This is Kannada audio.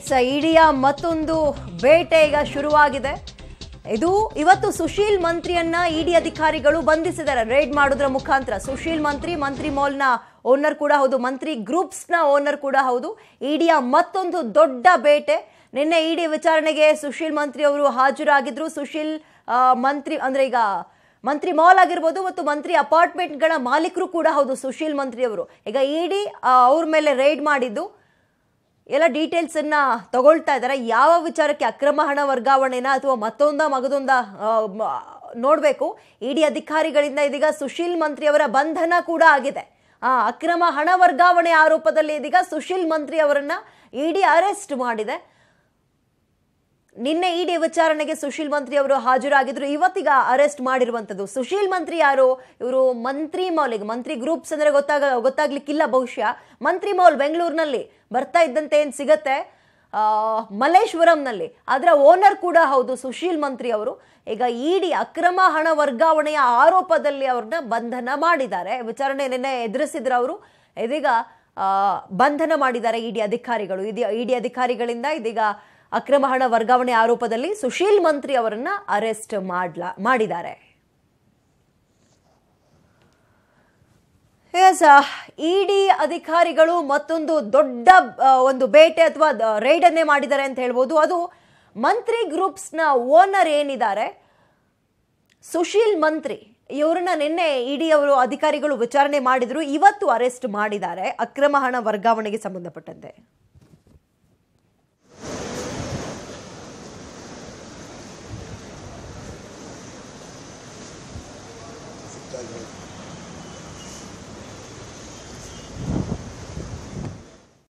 ಎಸ್ ಇಡಿಯ ಮತ್ತೊಂದು ಬೇಟೆ ಈಗ ಶುರುವಾಗಿದೆ ಇದು ಇವತ್ತು ಸುಶೀಲ್ ಮಂತ್ರಿಯನ್ನ ಇಡಿ ಅಧಿಕಾರಿಗಳು ಬಂಧಿಸಿದ್ದಾರೆ ರೇಡ್ ಮಾಡೋದ್ರ ಮುಖಾಂತರ ಸುಶೀಲ್ ಮಂತ್ರಿ ಮಂತ್ರಿ ಮಾಲ್ನ ಓನರ್ ಕೂಡ ಹೌದು ಮಂತ್ರಿ ಗ್ರೂಪ್ಸ್ನ ಓನರ್ ಕೂಡ ಹೌದು ಇಡಿಯ ಮತ್ತೊಂದು ದೊಡ್ಡ ಬೇಟೆ ನಿನ್ನೆ ಇಡಿ ವಿಚಾರಣೆಗೆ ಸುಶೀಲ್ ಮಂತ್ರಿ ಅವರು ಹಾಜರಾಗಿದ್ರು ಸುಶೀಲ್ ಆ, ಮಂತ್ರಿ ಅಂದ್ರೆ ಈಗ ಮಂತ್ರಿ ಮಾಲ್ ಆಗಿರ್ಬೋದು ಮತ್ತು ಮಂತ್ರಿ ಅಪಾರ್ಟ್ಮೆಂಟ್ಗಳ ಮಾಲೀಕರು ಕೂಡ ಹೌದು ಸುಶೀಲ್ ಮಂತ್ರಿ ಅವರು ಈಗ ಇಡಿ ಅವ್ರ ಮೇಲೆ ರೈಡ್ ಮಾಡಿದ್ದು ಎಲ್ಲ ಡೀಟೇಲ್ಸ್ ಅನ್ನ ತಗೊಳ್ತಾ ಇದ್ದಾರೆ ಯಾವ ವಿಚಾರಕ್ಕೆ ಅಕ್ರಮ ಹಣ ವರ್ಗಾವಣೆನ ಅಥವಾ ಮತ್ತೊಂದ ಮಗದೊಂದ ಆ, ಮ- ನೋಡ್ಬೇಕು ಇಡಿ ಅಧಿಕಾರಿಗಳಿಂದ ಇದೀಗ ಸುಶೀಲ್ ಮಂತ್ರಿ ಅವರ ಬಂಧನ ಕೂಡ ಆಗಿದೆ ಆ ಅಕ್ರಮ ಹಣ ವರ್ಗಾವಣೆ ಆರೋಪದಲ್ಲಿ ಇದೀಗ ಸುಶೀಲ್ ಮಂತ್ರಿ ಅವರನ್ನ ಇಡಿ ಅರೆಸ್ಟ್ ಮಾಡಿದೆ ನಿನ್ನೆ ಇಡಿ ವಿಚಾರಣೆಗೆ ಸುಶೀಲ್ ಮಂತ್ರಿ ಅವರು ಹಾಜರಾಗಿದ್ರು ಇವತ್ತೀಗ ಅರೆಸ್ಟ್ ಮಾಡಿರುವಂತದ್ದು ಸುಶೀಲ್ ಮಂತ್ರಿ ಯಾರು ಇವರು ಮಂತ್ರಿ ಮೌಲಿಗೆ ಮಂತ್ರಿ ಗ್ರೂಪ್ಸ್ ಅಂದ್ರೆ ಗೊತ್ತಾಗ ಗೊತ್ತಾಗ್ಲಿಕ್ಕಿಲ್ಲ ಬಹುಶಃ ಮಂತ್ರಿ ಮೌಲ್ ಬೆಂಗಳೂರಿನಲ್ಲಿ ಬರ್ತಾ ಇದ್ದಂತೆ ಏನ್ ಸಿಗತ್ತೆ ಆ, ಮಲ್ಲೇಶ್ವರಂನಲ್ಲಿ ಅದರ ಓನರ್ ಕೂಡ ಹೌದು ಸುಶೀಲ್ ಮಂತ್ರಿ ಅವರು ಈಗ ಇಡಿ ಅಕ್ರಮ ಹಣ ವರ್ಗಾವಣೆಯ ಆರೋಪದಲ್ಲಿ ಅವ್ರನ್ನ ಬಂಧನ ಮಾಡಿದ್ದಾರೆ ವಿಚಾರಣೆ ನಿನ್ನೆ ಎದುರಿಸಿದ್ರು ಅವರು ಇದೀಗ ಆ, ಬಂಧನ ಮಾಡಿದ್ದಾರೆ ಇಡಿ ಅಧಿಕಾರಿಗಳು ಇಡಿ ಇಡಿ ಅಧಿಕಾರಿಗಳಿಂದ ಇದೀಗ ಅಕ್ರಮ ಹಣ ವರ್ಗಾವಣೆ ಆರೋಪದಲ್ಲಿ ಸುಶೀಲ್ ಮಂತ್ರಿ ಅವರನ್ನ ಅರೆಸ್ಟ್ ಮಾಡ್ಲಾ ಮಾಡಿದ್ದಾರೆ ಎಸ್ ಇಡಿ ಅಧಿಕಾರಿಗಳು ಮತ್ತೊಂದು ದೊಡ್ಡ ಆ, ಒಂದು ಬೇಟೆ ಅಥವಾ ರೈಡ್ ಅನ್ನೇ ಮಾಡಿದ್ದಾರೆ ಅಂತ ಹೇಳ್ಬೋದು ಅದು ಮಂತ್ರಿ ಗ್ರೂಪ್ಸ್ನ ಓನರ್ ಏನಿದ್ದಾರೆ ಸುಶೀಲ್ ಮಂತ್ರಿ ಇವ್ರನ್ನ ನಿನ್ನೆ ಇಡಿ ಅವರು ಅಧಿಕಾರಿಗಳು ವಿಚಾರಣೆ ಮಾಡಿದ್ರು ಇವತ್ತು ಅರೆಸ್ಟ್ ಮಾಡಿದ್ದಾರೆ ಅಕ್ರಮ ಹಣ ವರ್ಗಾವಣೆಗೆ ಸಂಬಂಧಪಟ್ಟಂತೆ